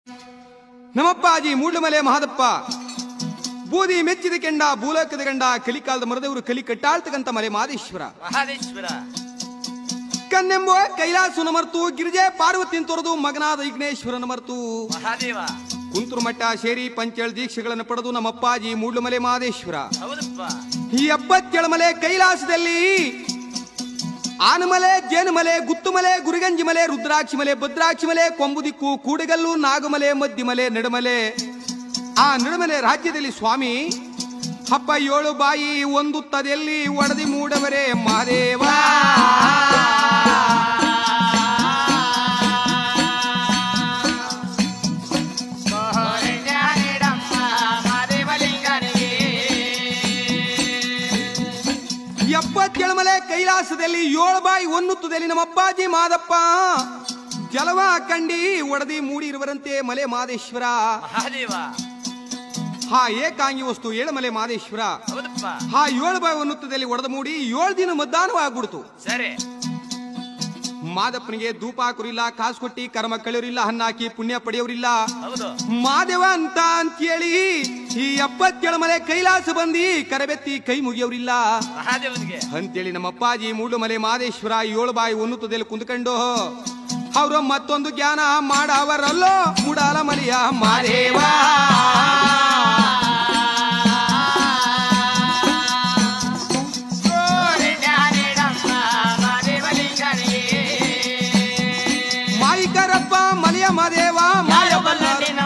ನಮ್ಮಪ್ಪಾಜಿ ಮೂಡ್ಲಮಲೆ ಮಹಾದಪ್ಪ ಬೂದಿ ಮೆಚ್ಚಿದ ಕೆಂಡ ಭೂಲೋಕದ ಗಂಡ ಕಲಿಕಾಲದ ಮರದವರು ಕಲಿ ಕಟ್ಟಾಳ್ತಕ್ಕಂತ ಮಲೆ ಮಾದೇಶ್ವರ ಮಹಾದೇಶ್ವರ ಕನ್ನೆಂಬ ಕೈಲಾಸನ ಮರ್ತು ಗಿರಿಜೆ ಪಾರ್ವತಿನ ತೊರೆದು ಮಗನಾದ ವಿಘ್ನೇಶ್ವರನ ಮರ್ತು ಮಹಾದೇವ ಕುಂತೂರು ಮಠ ಸೇರಿ ಪಂಚೇಳ ದೀಕ್ಷೆಗಳನ್ನು ಪಡೆದು ನಮ್ಮಪ್ಪಾಜಿ ಮೂಡ್ಲಮಲೆ ಮಹಾದೇಶ್ವರ ಹೌದಪ್ಪ ಈ ಎಪ್ಪತ್ತೇಳು ಮಲೆ ಕೈಲಾಸದಲ್ಲಿ ಆನಮಲೆ ಜೇನುಮಲೆ ಗುತ್ತುಮಲೆ ಗುರಿಗಂಜಿ ಮಲೆ ರುದ್ರಾಕ್ಷಿ ಮಲೆ ಭದ್ರಾಕ್ಷಿ ಮಲೆ ಕೊಂಬುದಿಕ್ಕು ಕೂಡಗಲ್ಲು ನಾಗಮಲೆ ಮದ್ದಿಮಲೆ ನಡುಮಲೆ ಆ ನಡುಮಲೆ ರಾಜ್ಯದಲ್ಲಿ ಸ್ವಾಮಿ ಹಬ್ಬ ಏಳು ಬಾಯಿ ಒಂದು ತದೆಯಲ್ಲಿ ಒಡದಿ ಮೂಡವರೇ ಮಹಾದೇವ ಎಪ್ಪತ್ತೇಳು ಮಲೆ ಕೈಲಾಸದಲ್ಲಿ ಏಳು ಬಾಯಿ ಒನ್ನುತ್ತದಲ್ಲಿ ನಮ್ಮ ಅಪ್ಪಾಜಿ ಮಾದಪ್ಪ ಜಲವ ಕಂಡಿ ಒಡದಿ ಮೂಡಿ ಇರುವರಂತೆ ಮಲೆ ಮಾದೇಶ್ವರ ಮಹಾದೇವ ಹಾ ಏಕಾಂಗಿ ವಸ್ತು ಏಳುಮಲೆ ಮಾದೇಶ್ವರ ಹೌದಪ್ಪ ಹಾ ಏಳು ಬಾಯಿ ಒನ್ನುತ್ತದಲ್ಲಿ ಒಡೆದ ಮೂಡಿ ಏಳು ದಿನ ಮಧ್ಯಾಹ್ನವಾಗ್ಬಿಡ್ತು ಸರಿ ಮಾದಪ್ಪನಿಗೆ ಧೂಪ ಹಾಕೋರಿಲ್ಲ ಕಾಸು ಕೊಟ್ಟಿ ಕರ್ಮ ಕಳೆಯೋರಿಲ್ಲ ಹಣ್ಣು ಹಾಕಿ ಪುಣ್ಯ ಪಡೆಯೋರಿಲ್ಲ ಹೌದು ಮಾದೇವ ಅಂತ ಅಂತೇಳಿ ಈ ಎಪ್ಪತ್ತೇಳು ಮಲೆ ಕೈಲಾಸ ಬಂದಿ ಕರಬೆತ್ತಿ ಕೈ ಮುಗಿಯೋರಿಲ್ಲ ಮಹಾದೇವನಿಗೆ ಅಂತೇಳಿ ನಮ್ಮ ಅಪ್ಪಾಜಿ ಮೂಡುಮಲೆ ಮಾದೇಶ್ವರ ಏಳು ಬಾಯಿ ಉನ್ನುತ್ತದಲ್ಲಿ ಕುಂತ್ಕೊಂಡು ಅವರು ಮತ್ತೊಂದು ಜ್ಞಾನ ಮಾಡವರಲ್ಲೋ ಮೂಡಾಲ ಮಲೆಯ ಮಾದೇವ ಮಾಯಿಕರಪ್ಪ ಮಲೆಯ ಮಾದೇವ ಮಾಯಬಲ್ಲ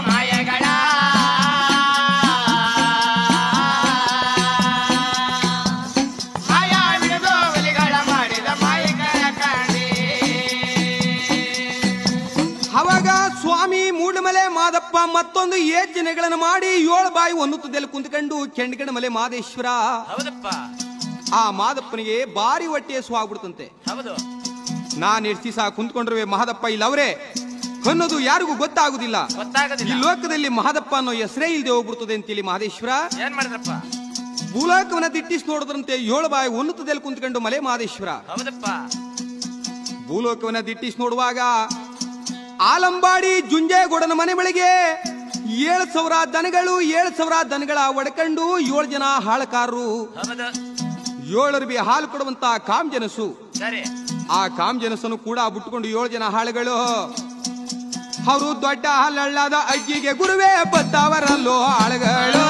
ಅವಾಗ ಸ್ವಾಮಿ ಮೂಡುಮಲೆ ಮಾದಪ್ಪ ಮತ್ತೊಂದು ಯೋಜನೆಗಳನ್ನು ಮಾಡಿ ಏಳು ಬಾಯಿ ಒನ್ನುತ್ತದಲ್ಲಿ ಕುಂತ್ಕೊಂಡು ಕೆಂಡಗಡ ಮಲೆ ಮಾದೇಶ್ವರ ಹೌದಪ್ಪ ಆ ಮಾದಪ್ಪನಿಗೆ ಬಾರಿ ಹೊಟ್ಟೆ ಸ್ವಾಗ್ಬಿಡ್ತಂತೆ ಹೌದು ನಾನ್ ಎಷ್ಟು ದಿವಸ ಕುಂತ್ಕೊಂಡ್ರೆ ಮಹಾದಪ್ಪ ಇಲ್ಲ ಅವರೇ ಅನ್ನೋದು ಯಾರಿಗೂ ಗೊತ್ತಾಗುದಿಲ್ಲ ಈ ಗೊತ್ತಾಗೋದಿಲ್ಲ ಲೋಕದಲ್ಲಿ ಮಹಾದಪ್ಪ ಅನ್ನೋ ಹೆಸರೇ ಇಲ್ಲದೆ ಹೋಗ್ಬಿಡ್ತದೆ ಅಂತೇಳಿ ಮಹದೇಶ್ವರ ಏನ್ ಮಾಡಿದ್ರಪ್ಪ ಭೂಲೋಕವನ್ನ ದಿಟ್ಟಿಸಿ ನೋಡಿದ್ರಂತೆ ಏಳು ಬಾಯಿ ಉನ್ನತದಲ್ಲಿ ಕುಂತ್ಕೊಂಡು ಮಲೆ ಮಹದೇಶ್ವರ ಹೌದಪ್ಪ ಭೂಲೋಕವನ್ನ ದಿಟ್ಟಿಸಿ ನೋಡುವಾಗ ಆಲಂಬಾಡಿ ಜುಂಜೇಗೌಡನ ಮನೆ ಬಳಿಗೆ ಏಳು ಸಾವಿರ ದನಗಳು ಏಳು ಸಾವಿರ ದನಗಳ ಒಡ್ಕೊಂಡು ಏಳು ಜನ ಹಾಳಕಾರರು ಹೌದು ಏಳು ಬಿ ಹಾಲು ಕೊಡುವಂತ ಕಾಮ್ಜನಸು ಸರಿ ಆ ಕಾಮ್ಜನಸನ್ನು ಕೂಡ ಬಿಟ್ಟುಕೊಂಡು ಏಳು ಜನ ಹಾಳುಗಳು ಅವರು ದೊಡ್ಡ ಹಲ್ಲಳ್ಳಾದ ಅಗ್ಗಿಗೆ ಗುರುವೇ ಬತ್ತವರಲ್ಲೋ ಆಳುಗಳು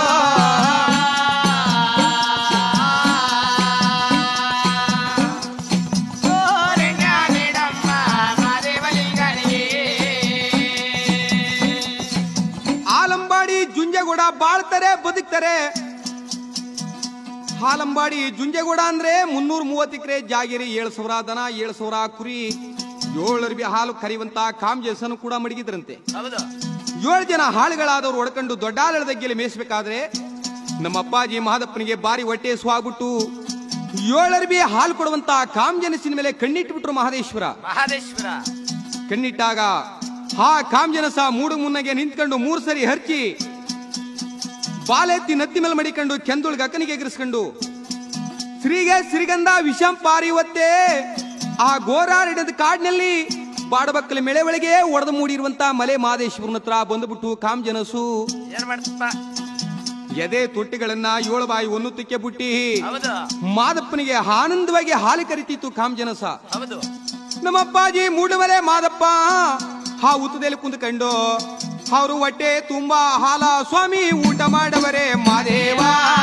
ಆಲಂಬಾಡಿ ಜುಂಜೆಗೌಡ ಬಾಳ್ತಾರೆ ಬದುಕ್ತಾರೆ ಹಾಲಂಬಾಡಿ ಜುಂಜೆಗೌಡ ಅಂದ್ರೆ ಮುನ್ನೂರ ಮೂವತ್ತು ಎಕರೆ ಜಾಗಿರಿ ಏಳು ಸಾವಿರ ದನ ಏಳು ಸಾವಿರ ಕುರಿ ಏಳು ಅರ್ಬಿ ಹಾಲು ಕರೆಯುವಂತ ಕಾಮ್ಜಸನು ಕೂಡ ಮಡಗಿದ್ರಂತೆ ಹೌದು ಏಳು ಜನ ಹಾಳುಗಳಾದವ್ರು ಒಡ್ಕೊಂಡು ದೊಡ್ಡಾಲಳದಗ್ಗೆಲೆ ಮೇಯಿಸ್ಬೇಕಾದ್ರೆ ನಮ್ಮ ಅಪ್ಪಾಜಿ ಮಹಾದಪ್ಪನಿಗೆ ಬಾರಿ ಹೊಟ್ಟೆ ಸ್ವಾಗ್ಬಿಟ್ಟು ಏಳರ್ಬಿ ಹಾಲು ಕೊಡುವಂತ ಕಾಮ್ಜನಸಿನ ಮೇಲೆ ಕಣ್ಣಿಟ್ಬಿಟ್ರು ಮಹದೇಶ್ವರ ಮಹಾದೇಶ್ವರ ಕಣ್ಣಿಟ್ಟಾಗ ಹಾ ಕಾಮ್ಜನಸ ಮೂಡು ಮುನ್ನಗೆ ನಿಂತ್ಕೊಂಡು ಮೂರ್ ಸರಿ ಹರ್ಚಿ ಬಾಲೆತ್ತಿ ನತ್ತಿ ಮೇಲೆ ಮಡಿಕೊಂಡು ಕೆಂದುಳ್ಗ ಅಕ್ಕನಿಗೆ ಎಗರಿಸ್ಕೊಂಡು ಶ್ರೀಗೆ ಶ್ರೀಗಂಧ ವಿಷಂ ಪಾರಿವತ್ತೆ ಆ ಗೋರಾರಿಡದ ಕಾಡಿನಲ್ಲಿ ಬಾಡಬಕ್ಕಲ ಮೆಳೆ ಒಳಗೆ ಒಡೆದು ಮೂಡಿರುವಂತ ಮಲೆ ಮಾದೇಶ್ವರನ ಹತ್ರ ಬಂದ್ಬಿಟ್ಟು ಕಾಮ್ಜನಸು ಏನ್ ಮಾಡ್ತಪ್ಪ ಎದೆ ತೊಟ್ಟಿಗಳನ್ನ ಏಳು ಬಾಯಿ ಒನ್ನುತ್ತಕ್ಕೆ ಬುಟ್ಟಿ ಹೌದು ಮಾದಪ್ಪನಿಗೆ ಆನಂದವಾಗಿ ಹಾಲು ಕರಿತಿತ್ತು ಕಾಮ್ಜನಸ ಹೌದು ನಮ್ಮಪ್ಪಾಜಿ ಮೂಡುಮಲೆ ಮಾದಪ್ಪ ಹಾ ಉತ್ತದಲ್ಲಿ ಕುಂತ್ಕೊಂಡು ಅವರು ಹೊಟ್ಟೆ ತುಂಬಾ ಹಾಲ ಸ್ವಾಮಿ ಊಟ ಮಾಡವರೇ ಮಾದೇವ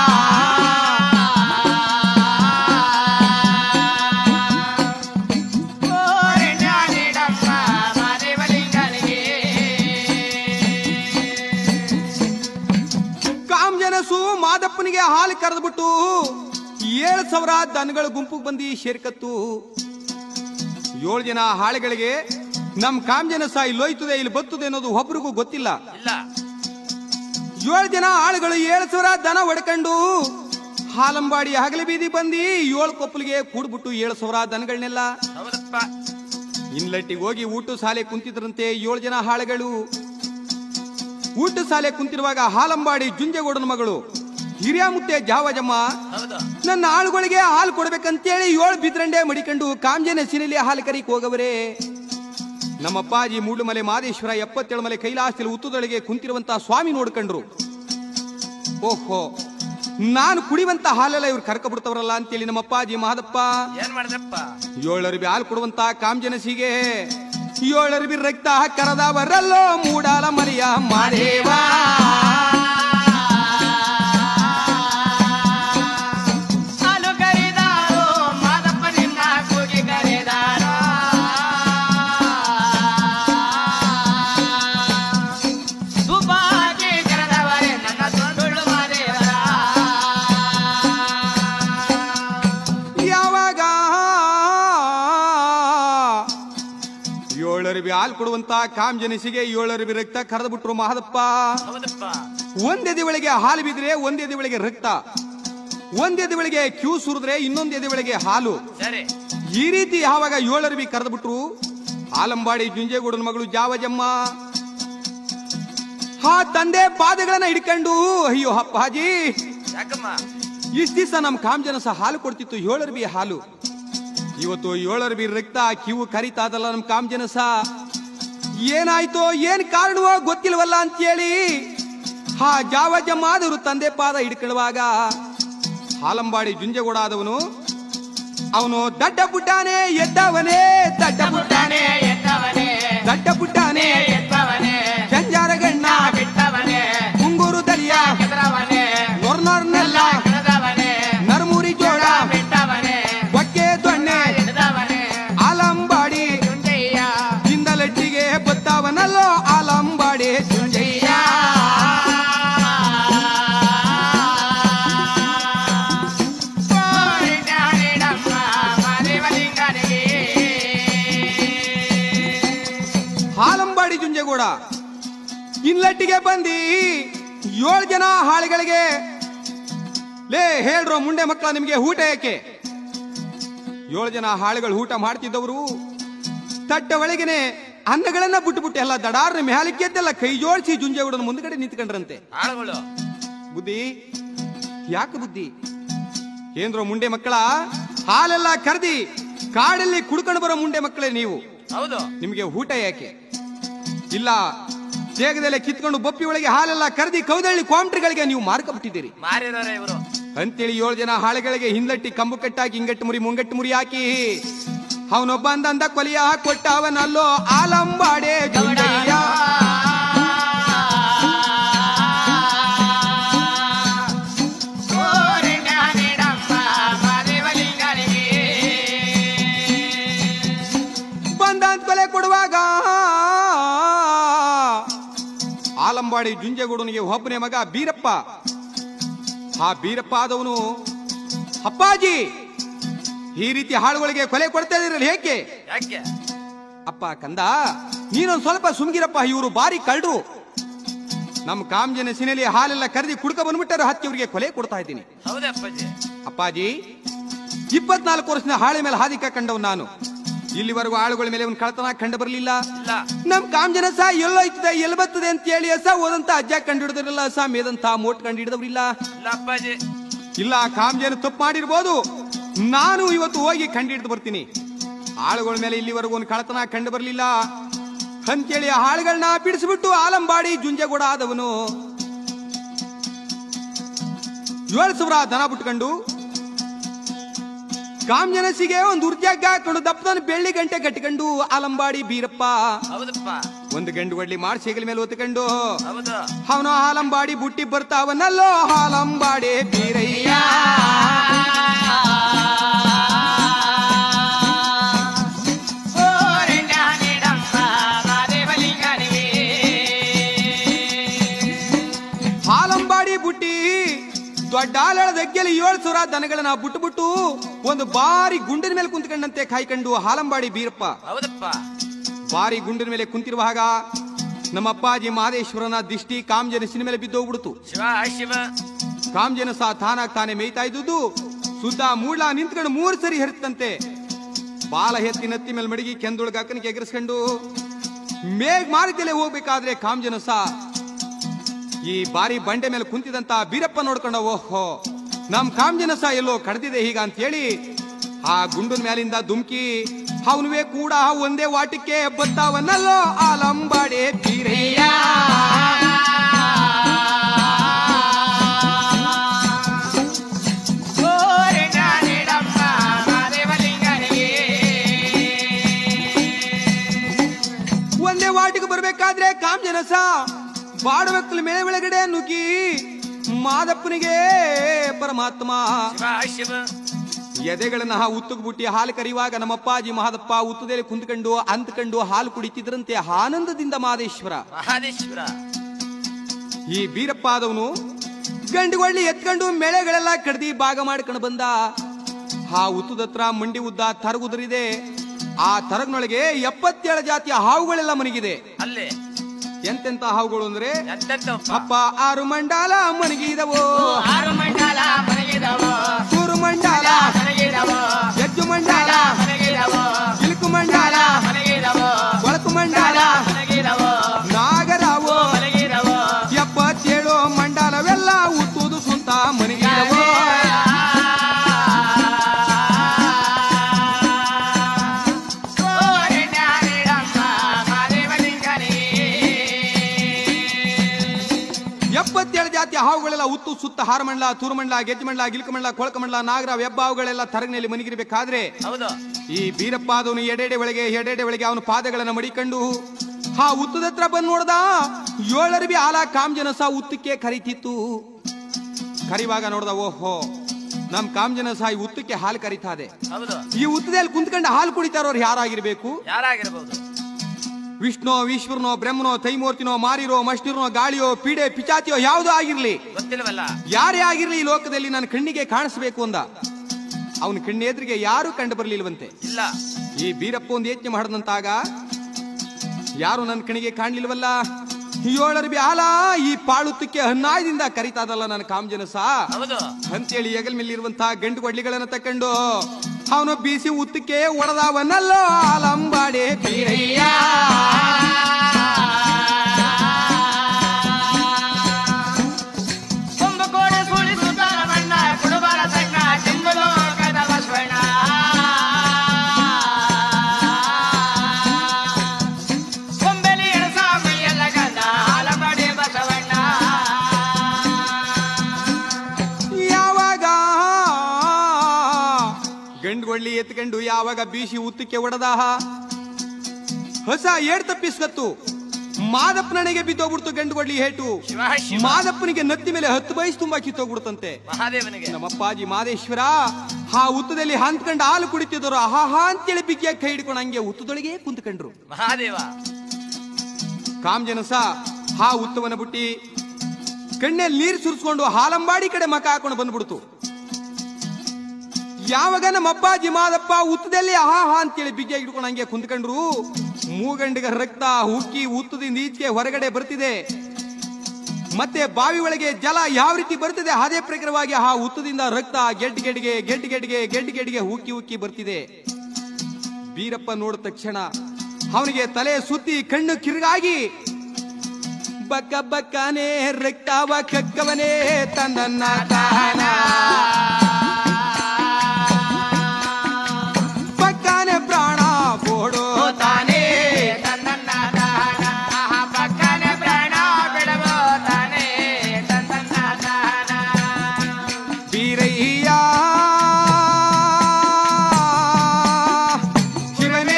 ಕಾಮ್ಜನಸು ಮಾದಪ್ಪನಿಗೆ ಹಾಲು ಕರೆದ್ಬಿಟ್ಟು ಏಳು ಸಾವಿರ ದನಗಳ ಗುಂಪು ಬಂದಿ ಸೇರ್ಕತ್ತು ಏಳು ಜನ ಹಾಳುಗಳಿಗೆ ನಮ್ ಕಾಮ್ಜನಸ ಇಲ್ಲಿ ಹೋಯ್ತದೆ ಇಲ್ಲಿ ಬರ್ತದೆ ಅನ್ನೋದು ಒಬ್ರಿಗೂ ಗೊತ್ತಿಲ್ಲ ಇಲ್ಲ ಏಳು ಜನ ಆಳುಗಳು ಏಳು ಸಾವಿರ ದನ ಹೊಡ್ಕೊಂಡು ಹಾಲಂಬಾಡಿ ಹಗಲ ಬೀದಿ ಬಂದಿ ಏಳು ಕೊಪ್ಪಲಿಗೆ ಕೂಡ್ಬಿಟ್ಟು ಏಳು ಸಾವಿರ ದನಗಳನ್ನೆಲ್ಲ ಹೌದಪ್ಪ ಇನ್ಲಟ್ಟಿಗೆ ಹೋಗಿ ಊಟ ಶಾಲೆ ಕುಂತಿದ್ರಂತೆ ಏಳು ಜನ ಹಾಳುಗಳು ಊಟ ಶಾಲೆ ಕುಂತಿರುವಾಗ ಹಾಲಂಬಾಡಿ ಜುಂಜೆಗೌಡನ ಮಗಳು ಹಿರಿಯ ಮುತ್ತೆ ಜಾವಜಮ್ಮ ಹೌದು ನನ್ನ ಆಳುಗಳಿಗೆ ಹಾಲು ಕೊಡ್ಬೇಕಂತೇಳಿ ಏಳು ಬಿದ್ರಂಡೆ ಮಡಿಕೊಂಡು ಕಾಂಜನ ಸಿನಿಲಿ ಹಾಲು ಕರಿಕ್ ಹೋಗವರೇ ನಮ್ಮಪ್ಪಾಜಿ ಮೂಡುಮಲೆ ಮಾದೇಶ್ವರ ಎಪ್ಪತ್ತೇಳು ಮಲೆ ಕೈಲಾಸದಲ್ಲಿ ಉತ್ತುದೊಳಗೆ ಕುಂತಿರುವಂತಹ ಸ್ವಾಮಿ ನೋಡ್ಕೊಂಡ್ರು ಓಹೋ ನಾನು ಕುಡಿಯುವಂತ ಹಾಲೆಲ್ಲ ಇವ್ರು ಕರ್ಕ ಬಿಡ್ತವ್ರಲ್ಲ ಅಂತೇಳಿ ನಮ್ಮಪ್ಪಾಜಿ ಮಹದಪ್ಪ ಏನ್ ಮಾಡ್ದಪ್ಪ ಏಳರಬಿ ಹಾಲು ಕೊಡುವಂತ ಕಾಮಜನಸಿಗೆ ಏಳರಬಿ ರಕ್ತ ಕರದವರಲ್ಲೋ ಮೂಡಾಲ ಮರಿಯ ಮಾದೇವ ಹಾಲು ಕರಿದಾರೋ ಮಾದಪ್ಪ ನಿನ್ನ ಕೂಗಿ ಕರೆದಾರೋ ಸುಬಾಗಿ ಕರೆದವರೇ ನನ್ನ ಸುಳ್ಳು ಮಾದೇವರ ಯಾವಾಗ ಏಳರಬಿ ಹಾಲು ಕೊಡುವಂತ ಕಾಮಜನಸಿಗೆ ಏಳರಬಿ ರಕ್ತ ಕರೆದು ಬಿಟ್ರು ಮಹದಪ್ಪ ಹೌದಪ್ಪ ಒಂದ್ ಎದೆ ಒಳಗೆ ಹಾಲು ಬಿದ್ರೆ ಒಂದ್ ಎದೆ ಒಳಗೆ ರಕ್ತ ಒಂದ್ ಎದೆ ಒಳಗೆ ಕ್ಯೂ ಸುರಿದ್ರೆ ಇನ್ನೊಂದ್ ಎದೆ ಒಳಗೆ ಹಾಲು ಸರಿ ಈ ರೀತಿ ಯಾವಾಗ ಏಳರಬಿ ಕರೆದು ಬಿಟ್ರು ಆಲಂಬಾಡಿ ಜುಂಜೇಗೌಡನ ಮಗಳು ಜಾವಜಮ್ಮ ಆ ತಂದೆ ಪಾದಗಳನ್ನ ಹಿಡ್ಕೊಂಡು ಅಯ್ಯೋ ಅಪ್ಪಾಜಿ ಯಾಕಮ್ಮ ಇಷ್ಟ ದಿವಸ ನಮ್ ಕಾಮಜನಸ ಹಾಲು ಕೊಡ್ತಿತ್ತು ಏಳರಬಿ ಹಾಲು ಇವತ್ತು ಏಳರಬಿ ರಕ್ತ ಕಿವು ಕರಿತಾದಲ್ಲ ನಮ್ ಕಾಮಜನಸ ಏನಾಯ್ತೋ ಏನ್ ಕಾರಣವೋ ಗೊತ್ತಿಲ್ವಲ್ಲ ಅಂತೇಳಿ ಆ ಜಾವಜಮ್ಮಾದವರು ತಂದೆ ಪಾದ ಹಿಡ್ಕೊಳ್ಳುವಾಗ ಹಾಲಂಬಾಡಿ ಜುಂಜೆಗೌಡ ಆದವನು ಅವನು ದಡ್ಡ ಪುಟ್ಟಾನೆ ಎದ್ದವನೇ ದಡ್ಡ ಪುಟ್ಟಾನೆ ಎತ್ತವನೇ ದಡ್ಡ ಪುಟ್ಟಾನೆ ಎತ್ತವನೇ ಜಂಜಾರಗಣ್ಣ ಬಿಟ್ಟವನೇ ಮುಂಗೂರು ದಲಿಯ ಕೆದರವನೇ ನೊರ್ನೊರ್ನೆಲ್ಲ ಕರೆದವನೇ ನರಮೂರಿ ಜೋಳ ಬಿಟ್ಟವನೇ ಬಕ್ಕೆ ದೊಣ್ಣೆ ಹಿಡಿದವನೇ ಆಲಂಬಾಡಿ ಜುಂಜಯ್ಯ ಜಿಂದಲಟ್ಟಿಗೆ ಬತ್ತಾವನಲ್ಲೋ ಆಲಂಬಾಡಿ ಜುಂಜಯ್ಯ ಹಾಲಂಬಾಡಿ ಜುಂಜೆಗೌಡ ಇನ್ಲಟ್ಟಿಗೆ ಬಂದಿ ಏಳು ಜನ ಹಾಳಿಗಳಿಗೆ ಲೇ ಹೇಳ್ರೋ ಮುಂಡೆ ಮಕ್ಕಳ ನಿಮ್ಗೆ ಊಟ ಯಾಕೆ ಏಳು ಜನ ಹಾಳುಗಳು ಊಟ ಮಾಡ್ತಿದ್ದವರು ತಟ್ಟ ಒಳಗೆನೆ ಅನ್ನಗಳನ್ನ ಬಿಟ್ಟು ಬಿಟ್ಟು ಎಲ್ಲ ದಡಾರ್ನ ಮ್ಯಾಲಿಕ್ಕೆ ಎದ್ದೆಲ್ಲ ಕೈ ಜೋಡಿಸಿ ಜುಂಜೆಗೌಡನ ಮುಂದ್ಗಡೆ ನಿಂತ್ಕೊಂಡ್ರಂತೆ ಆಳುಗಳು ಬುದ್ಧಿ ಯಾಕೆ ಬುದ್ಧಿ ಏನ್ರೋ ಮುಂಡೆ ಮಕ್ಕಳ ಹಾಲೆಲ್ಲ ಕರ್ದಿ ಕಾಡಲ್ಲಿ ಕುಡ್ಕೊಂಡು ಬರೋ ಮುಂಡೆ ಮಕ್ಕಳೇ ನೀವು ಹೌದು ನಿಮಗೆ ಊಟ ಯಾಕೆ ಇಲ್ಲ ಜೇಗದಲ್ಲೇ ಕಿತ್ಕೊಂಡು ಬಪ್ಪಿ ಒಳಗೆ ಹಾಲೆಲ್ಲ ಕರ್ದಿ ಕೌದಳ್ಳಿ ಕ್ವಾಂಟ್ರಿಗಳಿಗೆ ನೀವು ಮಾರ್ಕಬಿಟ್ಟಿದ್ದೀರಿ ಮಾರಿರೋರೆ ಇವರು ಅಂತೇಳಿ ಏಳು ಜನ ಹಾಳೆಗಳಿಗೆ ಹಿಂದಟ್ಟಿ ಕಂಬು ಕಟ್ಟಾಕಿ ಹಿಂಗಟ್ಟು ಮುರಿ ಮುಂಗಟ್ಟು ಮುರಿ ಹಾಕಿ ಅವನೊಬ್ಬ ಅಂದಂದ ಕೊಲಿಯ ಕೊಟ್ಟ ಅವನಲ್ಲೋ ಆಲಂಬಾಡೆ ಜುಂಜಯ್ಯ ಬಂದಂತ ಕೊಲೆ ಕೊಡುವಾಗ ಆಲಂಬಾಡಿ ಜುಂಜೆಗೌಡನಿಗೆ ಒಬ್ಬನೇ ಮಗ ಬೀರಪ್ಪ ಆ ಬೀರಪ್ಪ ಆದವನು ಅಪ್ಪಾಜಿ ಈ ರೀತಿ ಹಾಳುಗಳಿಗೆ ಕೊಲೆ ಕೊಡ್ತಾ ಇದ್ರಲ್ಲ ಏಕೆ ಯಾಕೆ ಅಪ್ಪ ಕಂದ ನೀನೊಂದ್ ಸ್ವಲ್ಪ ಸುಮ್ಗಿರಪ್ಪ ಇವರು ಬಾರಿ ಕಳ್ರು ನಮ್ಮ ಕಾಮಜನ ಸಿನೆಲಿ ಹಾಲೆಲ್ಲ ಕರೆದಿ ಕುಡ್ಕ ಬಂದ್ಬಿಟ್ಟಾರ ಹತ್ತಿ ಇವ್ರಿಗೆ ಕೊಲೆ ಕೊಡ್ತಾ ಇದ್ದೀನಿ ಹೌದೇ ಅಪ್ಪಾಜಿ ಅಪ್ಪಾಜಿ ಇಪ್ಪತ್ನಾಲ್ಕು ವರ್ಷದ ಹಾಳೆ ಮೇಲೆ ಹಾದಿ ಕಂಡವ್ ನಾನು ಇಲ್ಲಿವರೆಗೂ ಆಳುಗಳ ಮೇಲೆ ಒಂದು ಕಳತನ ಕಂಡು ಬರಲಿಲ್ಲ ಇಲ್ಲ ನಮ್ ಕಾಮಜನ ಸಹ ಎಲ್ಲೋಯ್ತದೆ ಎಲ್ಲಿ ಬರ್ತದೆ ಅಂತ ಹೇಳಿ ಸ ಓದಂತ ಅಜ್ಜ ಕಂಡು ಹಿಡಿದ್ರಿಲ್ಲ ಸ ಮೇದಂತ ಮೋಟ್ ಕಂಡು ಹಿಡಿದವ್ರಿಲ್ಲ ಇಲ್ಲ ಅಪ್ಪಾಜಿ ಇಲ್ಲ ಕಾಮಜನ ತಪ್ಪು ಮಾಡಿರ್ಬೋದು ನಾನು ಇವತ್ತು ಹೋಗಿ ಕಂಡು ಹಿಡಿದು ಬರ್ತೀನಿ ಆಳುಗಳ ಮೇಲೆ ಇಲ್ಲಿವರೆಗೂ ಒಂದು ಕಳತನ ಕಂಡು ಬರಲಿಲ್ಲ ಅಂತೇಳಿ ಆ ಹಾಳುಗಳನ್ನ ಬಿಡಿಸ್ಬಿಟ್ಟು ಆಲಂಬಾಡಿ ಜುಂಜೆಗೂಡ ಆದವನು ಏಳು ಸಾವಿರ ದನ ಬಿಟ್ಕೊಂಡು ಕಾಮಜನಸಿಗೆ ಒಂದು ಉರ್ಜಾಗ ಹಾಕೊಂಡು ದಪ್ಪನ ಬೆಳ್ಳಿ ಗಂಟೆ ಕಟ್ಕೊಂಡು ಆಲಂಬಾಡಿ ಬೀರಪ್ಪ ಹೌದಪ್ಪ ಒಂದು ಗಂಡು ಒಡ್ಲಿ ಮಾಡಿ ಹೆಗಲ ಮೇಲೆ ಒತ್ಕೊಂಡು ಹೌದು ಅವನು ಹಾಲಂಬಾಡಿ ಬುಟ್ಟಿ ಬರ್ತಾವನಲ್ಲೋ ಹಾಲಂಬಾಡಿ ಬೀರಯ್ಯ ಹಾಲಂಬಾಡಿ ಬುಟ್ಟಿ ದೊಡ್ಡ ಆಲಳದಗ್ಗೆಲಿ ಏಳು ಸಾವಿರ ದನಗಳನ್ನ ಬಿಟ್ಟು ಬಿಟ್ಟು ಒಂದು ಬಾರಿ ಗುಂಡಿನ ಮೇಲೆ ಕುಂತ್ಕೊಂಡಂತೆ ಕಾಯ್ಕೊಂಡು ಹಾಲಂಬಾಡಿ ಬೀರಪ್ಪ ಹೌದಪ್ಪ ಬಾರಿ ಗುಂಡಿನ ಮೇಲೆ ಕುಂತಿರುವಾಗ ನಮ್ಮ ಅಪ್ಪಾಜಿ ಮಹದೇಶ್ವರನ ದಿಷ್ಟಿ ಕಾಮಜನಸಿನ ಮೇಲೆ ಬಿದ್ದೋಗ್ಬಿಡ್ತು ಶಿವ ಶಿವ ಕಾಮಜನ ಸಹ ತಾನಾಗ್ ತಾನೇ ಮೇಯ್ತಾ ಇದ್ದುದು ಸುದ್ದ ಮೂಡ್ಲ ನಿಂತ್ಕೊಂಡು ಮೂರು ಸರಿ ಹರಿತಂತೆ ಬಾಲ ಎತ್ತಿ ನತ್ತಿ ಮೇಲೆ ಮಡಗಿ ಕೆಂದೊಳಗ ಅಕ್ಕನಿಗೆ ಎಗರಿಸ್ಕೊಂಡು ಮೇಘ್ ಮಾರ್ಗದಲ್ಲೇ ಹೋಗ್ಬೇಕಾದ್ರೆ ಕಾಮಜನ ಸಹ ಈ ಬಾರಿ ಬಂಡೆ ಮೇಲೆ ಕುಂತಿದಂತ ಬೀರಪ್ಪ ನೋಡ್ಕೊಂಡ ಓಹೋ ನಮ್ ಕಾಮಜನ ಸಹ ಎಲ್ಲೋ ಕಡ್ದಿದೆ ಹೀಗ ಅಂತ ಹೇಳಿ ಆ ಗುಂಡಿನ ಮೇಲಿಂದ ದುಮ್ಕಿ ಅವನುವೆ ಕೂಡ ಒಂದೇ ವಾಟಕ್ಕೆ ಬತ್ತಾವನಲ್ಲೋ ಆಲಂಬಾಡೆ ಬೀರಯ್ಯ ಒಂದೇ ವಾಟಿಗೆ ಬರ್ಬೇಕಾದ್ರೆ ಕಾಮಜನಸ ಬಾಡವಕ್ಕಲ ಮೇಲೆ ಒಳಗಡೆ ನುಗ್ಗಿ ಮಾದಪ್ಪನಿಗೆ ಪರಮಾತ್ಮ ಶಿವ ಎದೆಗಳನ್ನ ಉತ್ತುಗ್ ಬುಟ್ಟಿ ಹಾಲು ಕರೆಯುವಾಗ ನಮ್ಮ ಅಪ್ಪಾಜಿ ಮಹಾದಪ್ಪ ಉತ್ತದಲ್ಲಿ ಕುಂತ್ಕೊಂಡು ಅಂತ್ಕೊಂಡು ಹಾಲು ಕುಡಿತಿದ್ರಂತೆ ಆನಂದದಿಂದ ಮಾದೇಶ್ವರ ಮಹಾದೇಶ್ವರ ಈ ಬೀರಪ್ಪ ಆದವನು ಗಂಡುಗೊಳ್ಳಿ ಎತ್ಕೊಂಡು ಮೇಳೆಗಳೆಲ್ಲ ಕಡ್ದಿ ಭಾಗ ಮಾಡ್ಕೊಂಡು ಬಂದ ಆ ಉತ್ತದ ಹತ್ರ ಮಂಡಿ ಉದ್ದ ತರಗುದರಿದೆ ಆ ತರಗ್ನೊಳಗೆ ಎಪ್ಪತ್ತೇಳು ಜಾತಿಯ ಹಾವುಗಳೆಲ್ಲ ಮನಗಿದೆ ಅಲ್ಲೇ ಎಂತೆಂತ ಹಾವುಗಳು ಅಂದ್ರೆ ಎಂತೆಂತಪ್ಪ ಅಪ್ಪ ಆರು ಮಂಡಾಲ ಮನಗಿದವೋ ಆರು ಮಂಡಲ ಮನೆಗಿದವೋ ಸೂರು ಮಂಡಾಲ ಮನೆಗಿದವೋ ಎಜ್ಜು ಮಂಡಾಲ ಮನೆಗಿದವೋ ಇಲುಕು ಮಂಡಾಲ ಮನೆಗಿದವೋ ಒಳಕು ಮಂಡಾಲ ಮನೆಗಿದವೋ ನಾಗರಾವು ಮನೆಗಿದವೋ ಎಪ್ಪತ್ತೇಳು ಮಂಡಲವೆಲ್ಲ ಉತ್ತುದು ಸ್ವಂತ ಮನಗಿದವೋ ಎಪ್ಪತ್ತೇಳು ಜಾತಿಯ ಹಾವುಗಳೆಲ್ಲ ಉತ್ತು ಸುತ್ತ ಹಾರಮಂಡಲ ತೂರುಮಂಡಲ ಗೆಜ್ಜಮಂಡಲ ಗಿಲ್ಕಮಂಡಲ ಕೊಳಕಮಂಡಲ ನಾಗರ ವೆಬ್ಬ ಹಾವುಗಳೆಲ್ಲ ತರಗನಲ್ಲಿ ಮನಗಿರ್ಬೇಕಾದ್ರೆ ಹೌದು ಈ ಬೀರಪ್ಪ ಆದವನು ಎಡೆಡೆ ಒಳಗೆ ಎಡೆಡೆ ಒಳಗೆ ಅವನ ಪಾದಗಳನ್ನ ಮಡಿಕೊಂಡು ಆ ಉತ್ತದ ಹತ್ರ ಬಂದು ನೋಡ್ದ ಏಳರಬಿ ಆಲ ಕಾಮ್ಜನಸ ಉತ್ತಕ್ಕೆ ಕರಿತಿತ್ತು ಕರಿವಾಗ ನೋಡ್ದ ಓಹೋ ನಮ್ ಕಾಮ್ಜನಸ ಈ ಉತ್ತಕ್ಕೆ ಹಾಲು ಕರಿತಾದೆ ಹೌದು ಈ ಉತ್ತದಲ್ಲಿ ಕುಂತ್ಕೊಂಡು ಹಾಲು ಕುಡಿತಾರೋರು ಯಾರಾಗಿರ್ಬೇಕು ಯಾರಾಗಿರ್ಬೋದು ವಿಷ್ಣು ಈಶ್ವರನೋ ಬ್ರಹ್ಮನೋ ತೈಮೂರ್ತಿನೋ ಮಾರಿರೋ ಮಷ್ಟಿರ್ನೋ ಗಾಳಿಯೋ ಪೀಡೆ ಪಿಚಾತಿಯೋ ಯಾವುದೋ ಆಗಿರ್ಲಿ ಗೊತ್ತಿಲ್ವಲ್ಲ ಯಾರೇ ಆಗಿರ್ಲಿ ಈ ಲೋಕದಲ್ಲಿ ನನ್ನ ಕಣ್ಣಿಗೆ ಕಾಣಿಸ್ಬೇಕು ಅಂದ ಅವನ ಕಣ್ಣೆದ್ರಿಗೆ ಯಾರು ಕಂಡು ಬರ್ಲಿಲ್ವಂತೆ ಇಲ್ಲ ಈ ಬೀರಪ್ಪ ಒಂದು ಯೋಚನೆ ಮಾಡದಂತಾಗ ಯಾರು ನನ್ನ ಕಣಿಗೆ ಕಾಣ್ಲಿಲ್ವಲ್ಲ ಏಳರಬಿ ಆಲ ಈ ಪಾಳುತ್ತಕ್ಕೆ ಹನ್ನಾಯದಿಂದ ಕರಿತಾದಲ್ಲ ನನ್ನ ಕಾಮಜನಸ ಹೌದು ಅಂತೇಳಿ ಎಗಲ್ ಮೇಲಿರುವಂತಹ ಗಂಡು ಕೊಡ್ಲಿಗಳನ್ನ ತಕೊಂಡು ಅವನು ಬೀಸಿ ಉತ್ತಕ್ಕೆ ಒಡೆದವನಲ್ಲೋ ಆಲಂಬಾಡೆ ಬೀರಯ್ಯ ಕುಂಭಕೋಣ ಸುಳಿ ಸುತಾರ ಬಣ್ಣ ಕುಡುಬಾರ ಸಣ್ಣ ಚಿಂಬಲು ಕದ ಬಸವಣ್ಣ ಕೊಂಬೆಲಿ ಎಣಸ ಮೈಯೆಲ್ಲ ಗಂಧ ಆಲಮಡಿ ಬಸವಣ್ಣ ಯಾವಾಗ ಗಂಡುಗೊಳ್ಳಿ ಎತ್ಕೊಂಡು ಯಾವಾಗ ಬೀಸಿ ಉತ್ತಕ್ಕೆ ಒಡೆದ ಹೊಸ ಏಡ್ ತಪ್ಪಿಸ್ಕತ್ತು ಮಾದಪ್ಪನಿಗೆ ಬಿದ್ದೋಗ್ಬಿಡ್ತು ಗಂಡುಗೊಳ್ಳಿ ಹೇಟು ಶಿವ ಶಿವ ಮಾದಪ್ಪನಿಗೆ ನತ್ತಿ ಮೇಲೆ ಹತ್ತು ಬಯಸ್ ತುಂಬಾ ಕಿತ್ತೋಗ್ಬಿಡ್ತಂತೆ ಮಹಾದೇವನಿಗೆ ನಮ್ಮಪ್ಪಾಜಿ ಮಾದೇಶ್ವರ ಆ ಉತ್ತದಲ್ಲಿ ಹಂತ್ಕೊಂಡು ಹಾಲು ಕುಡಿತಿದ್ರು ಆಹಾ ಅಂತೇಳಿ ಬಿಗಿಯಾಗಿ ಕೈ ಹಿಡ್ಕೊಂಡು ಹಂಗೆ ಉತ್ತದೊಳಗೆ ಕುಂತ್ಕೊಂಡ್ರು ಮಹಾದೇವ ಕಾಮಜನಸ ಆ ಉತ್ತವನ ಬುಟ್ಟಿ ಕಣ್ಣಲ್ಲಿ ನೀರು ಸುರಿಸ್ಕೊಂಡು ಹಾಲಂಬಾಡಿ ಕಡೆ ಮಕ ಹಾಕೊಂಡು ಬಂದ್ಬಿಡ್ತು ಯಾವಾಗ ನಮ್ಮ ಅಪ್ಪಾಜಿ ಮಾದಪ್ಪ ಉತ್ತದಲ್ಲಿ ಆಹಾ ಅಂತೇಳಿ ಬಿಗಿಯಾಗಿ ಹಿಡ್ಕೊಂಡು ಹಂಗೆ ಕುಂತ್ಕೊಂಡ್ರು ಮೂಗಂಡಿಗ ರಕ್ತ ಉಕ್ಕಿ ಉತ್ತದಿಂದ ಈಚೆಗೆ ಹೊರಗಡೆ ಬರ್ತಿದೆ ಮತ್ತೆ ಬಾವಿ ಒಳಗೆ ಜಲ ಯಾವ ರೀತಿ ಬರ್ತಿದೆ ಅದೇ ಪ್ರಕಾರವಾಗಿ ಆ ಉತ್ತದಿಂದ ರಕ್ತ ಗೆಡ್ ಗೆಡ್ಗೆ ಗೆಡ್ ಗೆಡ್ಗೆ ಗೆಡ್ ಗೆಡ್ಗೆ ಉಕ್ಕಿ ಉಕ್ಕಿ ಬರ್ತಿದೆ ಬೀರಪ್ಪ ನೋಡಿದ ತಕ್ಷಣ ಅವನಿಗೆ ತಲೆ ಸುತ್ತಿ ಕಣ್ಣು ಕಿರುಗಾಗಿ ಬಕ್ಕ ಬಕ್ಕನೆ ರಕ್ತವ ಕಕ್ಕವನೇ ತನ್ನ ತಾನ ಬಕ್ಕನೆ ಪ್ರಾಣ ಬೋಡೋ ತಾನೇ ತನ್ನನ್ನ ದಾನ ಆಹಾ ಪಕ್ಕನೆ ಪ್ರಾಣ ಬಿಡಬೋ ತಾನೇ ತನ್ನನ್ನ ದಾನ ಬೀರಯ್ಯ ಶಿವನೇ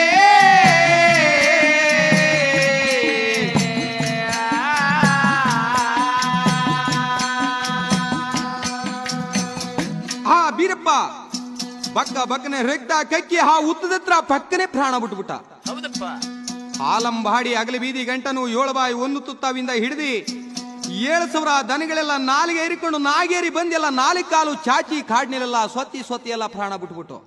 ಆ ಬೀರಪ್ಪ ಬಕ್ಕ ಬಕ್ಕನೆ ರಕ್ತ ಕಕ್ಕಿ ಆ ಉತ್ತದ ಹತ್ರ ಪಕ್ಕನೆ ಪ್ರಾಣ ಬಿಟ್ಬಿಟ್ಟ ಹೌದಪ್ಪ ಆಲಂಬಾಡಿ ಅಗಲಿ ಬೀದಿ ಗಂಟನು ಏಳು ಬಾಯಿ ಒಂದು ತುತ್ತಾವಿಂದ ಹಿಡಿದಿ ಏಳು ಸಾವಿರ ದನಗಳೆಲ್ಲ ನಾಲಿಗೆ ಏರಿಕೊಂಡು ನಾಗೇರಿ ಬಂದೆಲ್ಲ ನಾಲ್ಕು ಕಾಲು ಚಾಚಿ ಕಾಡ್ನೆಲ್ಲ ಸ್ವತ್ತಿ ಸ್ವತ್ತಿ ಎಲ್ಲ ಪ್ರಾಣ ಬಿಟ್ಬಿಟ್ಟು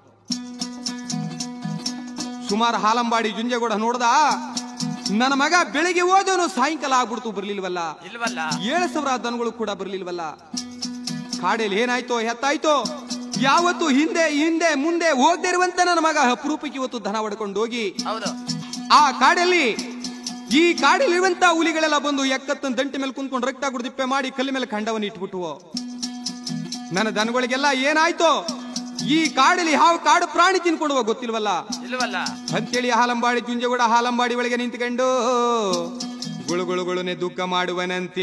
ಸುಮಾರು ಹಾಲಂಬಾಡಿ ಜುಂಜೆಗೌಡ ನೋಡ್ದ ನನ್ನ ಮಗ ಬೆಳಿಗ್ಗೆ ಹೋದವನು ಸಾಯಂಕಾಲ ಆಗ್ಬಿಡ್ತು ಬರ್ಲಿಲ್ವಲ್ಲ ಇಲ್ವಲ್ಲ ಏಳು ಸಾವಿರ ದನಗಳು ಕೂಡ ಬರ್ಲಿಲ್ವಲ್ಲ ಕಾಡಲ್ಲಿ ಏನಾಯ್ತೋ ಹೆತ್ತಾಯ್ತೋ ಯಾವತ್ತು ಹಿಂದೆ ಹಿಂದೆ ಮುಂದೆ ಹೋಗದೆ ಇರುವಂತ ನನ್ನ ಮಗ ಅಪರೂಪಕ್ಕೆ ಇವತ್ತು ದನ ಹೊಡ್ಕೊಂಡು ಹೋಗಿ ಹೌದು ಆ ಕಾಡಲ್ಲಿ ಈ ಕಾಡಲ್ಲಿರುವಂತ ಹುಲಿಗಳೆಲ್ಲ ಬಂದು ಎಕ್ಕತ್ತನ ದಂಟಿ ಮೇಲೆ ಕುಂತ್ಕೊಂಡು ರಕ್ತ ಗುಡ್ದಿಪ್ಪೆ ಮಾಡಿ ಕಲ್ಲು ಮೇಲೆ ಖಂಡವನ್ನು ಇಟ್ಬಿಟ್ಟುವು ನನ್ನ ದನಗಳಿಗೆಲ್ಲ ಏನಾಯ್ತು ಈ ಕಾಡಲ್ಲಿ ಯಾವ ಕಾಡು ಪ್ರಾಣಿ ತಿನ್ಕೊಂಡುವ ಗೊತ್ತಿಲ್ವಲ್ಲ ಇಲ್ವಲ್ಲ ಅಂತೇಳಿ ಹಾಲಂಬಾಡಿ ಜುಂಜಗೂಡ ಹಾಲಂಬಾಡಿ ಒಳಗೆ ನಿಂತ್ಕೊಂಡು ಗುಳು ಗುಳು ಗುಳುನೆ ದುಃಖ ಮಾಡುವನಂತೆ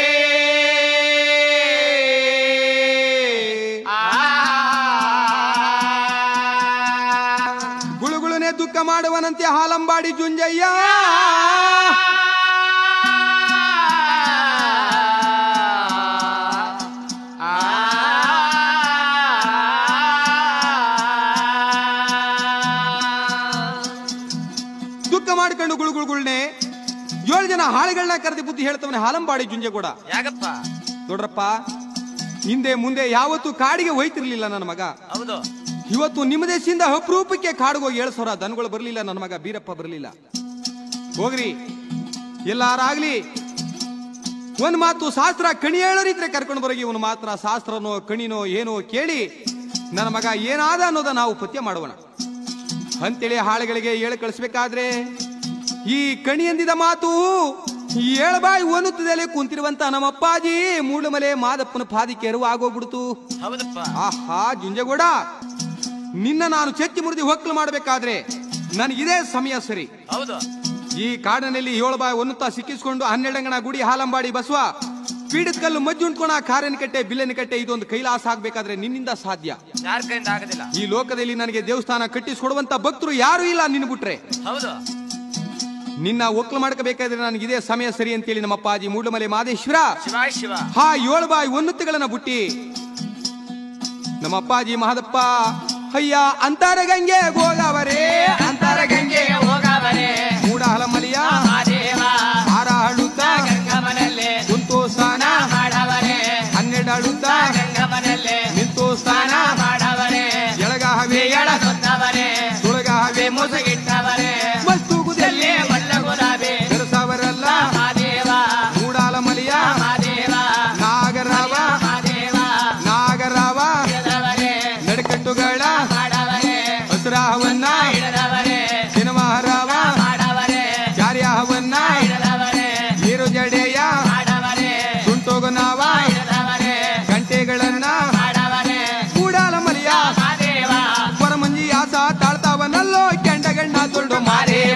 ಗುಳು ಗುಳುನೆ ದುಃಖ ಮಾಡುವನಂತೆ ಹಾಲಂಬಾಡಿ ಜುಂಜಯ್ಯ ದುಃಖ ಮಾಡ್ಕೊಂಡು ಗುಳು ಗುಳು ಗುಳ್ನೆ ಏಳು ಜನ ಹಾಳುಗಳನ್ನ ಕರೆದಿ ಬುದ್ಧಿ ಹೇಳ್ತವನೆ ಹಾಲಂಬಾಡಿ ಜುಂಜಗೂಡ ಯಾಕಪ್ಪ ನೋಡ್ರಪ್ಪ ಹಿಂದೆ ಮುಂದೆ ಯಾವತ್ತೂ ಕಾಡಿಗೆ ಹೋಯ್ತಿರ್ಲಿಲ್ಲ ನನ್ನ ಮಗ ಹೌದು ಇವತ್ತು ನಿಮ್ಮ ದೇಶದಿಂದ ಅಪರೂಪಕ್ಕೆ ಕಾಡಿಗೆ ಹೋಗಿ ಏಳು ಸಾವಿರ ದನಗಳು ಬರಲಿಲ್ಲ ನನ್ನ ಮಗ ಬೀರಪ್ಪ ಬರಲಿಲ್ಲ ಹೋಗ್ರಿ ಎಲ್ಲಾರಾಗ್ಲಿ ಒಂದ್ ಮಾತು ಶಾಸ್ತ್ರ ಕಣಿ ಹೇಳೋರಿದ್ರೆ ಕರ್ಕೊಂಡು ಬರೋಗಿ ಇವನು ಮಾತ್ರ ಶಾಸ್ತ್ರನೋ ಕಣಿನೋ ಏನೋ ಕೇಳಿ ನನ್ನ ಮಗ ಏನಾದ ಅನ್ನೋದ ನಾವು ಪಥ್ಯ ಮಾಡೋಣ ಅಂತೇಳಿ ಹಾಳುಗಳಿಗೆ ಹೇಳಿ ಕಳಿಸ್ಬೇಕಾದ್ರೆ ಈ ಕಣಿ ಎಂದಿದ ಮಾತು ಏಳಬಾಯಿ ಒನ್ನುತ್ತದಲ್ಲೇ ಕುಂತಿರುವಂತ ನಮ್ಮ ಅಪ್ಪಾಜಿ ಮೂಡುಮಲೆ ಮಾದಪ್ಪನ ಪಾದಿಕೆ ಎರುವ ಆಗೋಗ್ಬಿಡ್ತು ಹೌದಪ್ಪ ಆಹಾ ಜುಂಜಗೂಡ ನಿನ್ನ ನಾನು ಚೆಚ್ಚಿ ಮುರಿದು ಹೊಕ್ಕಲು ಮಾಡಬೇಕಾದ್ರೆ ನನಗಿದೇ ಸಮಯ ಸರಿ ಹೌದು ಈ ಕಾಡಿನಲ್ಲಿ ಏಳು ಬಾಯಿ ಒನ್ನುತ್ತಾ ಸಿಕ್ಕಿಸ್ಕೊಂಡು ಹನ್ನೆರಡಂಗಣ ಗುಡಿ ಹಾಲಂಬಾಡಿ ಬಸವ ಪೀಡಿತ ಕಲ್ಲು ಮಜ್ಜು ಉಂಟ್ಕೊಣ ಕಾರಿನ ಕಟ್ಟೆ ಬಿಲ್ಲಿನ ಕಟ್ಟೆ ಇದೊಂದು ಕೈಲಾಸ ಆಗ್ಬೇಕಾದ್ರೆ ನಿನ್ನಿಂದ ಸಾಧ್ಯ ಯಾರ ಕೈಯಿಂದ ಆಗೋದಿಲ್ಲ ಈ ಲೋಕದಲ್ಲಿ ನನಗೆ ದೇವಸ್ಥಾನ ಕಟ್ಟಿಸ್ಕೊಡುವಂತ ಭಕ್ತರು ಯಾರು ಇಲ್ಲ ನಿನ್ನ ಬಿಟ್ರೆ ಹೌದು ನಿನ್ನ ಒಕ್ಲು ಮಾಡ್ಕೋಬೇಕಾದ್ರೆ ನನಗಿದೇ ಸಮಯ ಸರಿ ಅಂತೇಳಿ ನಮ್ಮ ಅಪ್ಪಾಜಿ ಮೂಡುಮಲೆ ಮಾದೇಶ್ವರ ಶಿವಾಯ ಶಿವ ಹಾ ಏಳು ಬಾಯಿ ಒನ್ನುತ್ತುಗಳನ್ನ ಬುಟ್ಟಿ ನಮ್ಮ ಅಪ್ಪಾಜಿ ಮಹದಪ್ಪ ಅಯ್ಯ ಅಂತರ ಗಂಗೆ ಗೋದಾವರೇ ಅಂತರ ಗಂಗೆ ಹೋಗವರೇ ಮೂಡ ಹಲಮಲಿಯ ಮಹಾದೇವ ಹಾರ ಹಳುತ್ತ ಗಂಗಮನಲ್ಲಿ ಕುಂತು ಸ್ಥಾನ ಮಾಡವರೇ ಹನ್ನೆರಡು ಅಳುತ್ತ ಗಂಗಮನಲ್ಲಿ ನಿಂತು ಸ್ಥಾನ ಮಾಡವರೇ ಎಳಗ ಹವೆ ಎಳ ಸುತ್ತವರೇ ತುಳಗ ಹವೆ ಮೊಸ ಮುಸುಗಿಟ್ಟವರೇ ಮಸ್ತು ಗುದೆಲ್ಲಿ ಎಲ್ಲಿ ಬಣ್ಣ ಗುಲಾಬಿ ಬೆರಸವರಲ್ಲ ಮಹಾದೇವ ಮೂಡಾಲ ಮಲಿಯ ಮಹಾದೇವ ನಾಗರಾವ ಮಹಾದೇವ ನಾಗರಾವ ಇಡದವರೇ ನಡಕಟ್ಟುಗಳ ಮಾಡವರೇ ಹಸುರಾಹವನ್ನ ಇಡದವರೇ ಸಿನಮಹಾರಾವ ಮಾಡವರೇ ಜಾರ್ಯಾಹವನ್ನ ಇಡದವರೇ ನೀರು ಜಡೆಯ ಮಾಡವರೇ ತುಂಟೋಗನಾವ ಇಡದವರೇ ಗಂಟೆಗಳನ್ನ ಮಾಡವರೇ ಮೂಡಾಲ ಮಲಿಯ ಮಹಾದೇವ ಹೊರಮಂಜಿ ಆಸ ತಾಳ್ತಾವನಲ್ಲೋ ಕೆಂಡಗಣ್ಣ ತೊಂಡು ಮಾರೇವ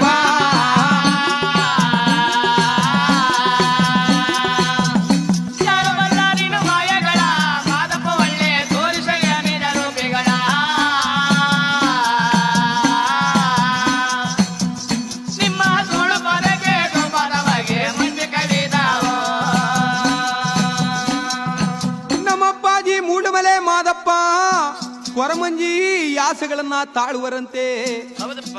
ಯಾರು ಬಲ್ಲ ನೀನು ಮಾಯಗಳ ಮಾದಪ್ಪ ಒಳ್ಳೆ ತೋರಿಸಯ್ಯ ನಿನ ರೂಪಿಗಳ ನಿಮ್ಮ ಸುಳ್ಳು ಪದಕ್ಕೆ ಗೋಪಾಲವಾಗಿ ಮುಂದೆ ಕವಿದಾವೋ ನಮ್ಮಪ್ಪಾಜಿ ಮೂಡುಮಲೆ ಮಾದಪ್ಪ ಕೊರಮಂಜಿ ಯಾಸಗಳನ್ನ ತಾಳುವರಂತೆ ಹೌದಪ್ಪ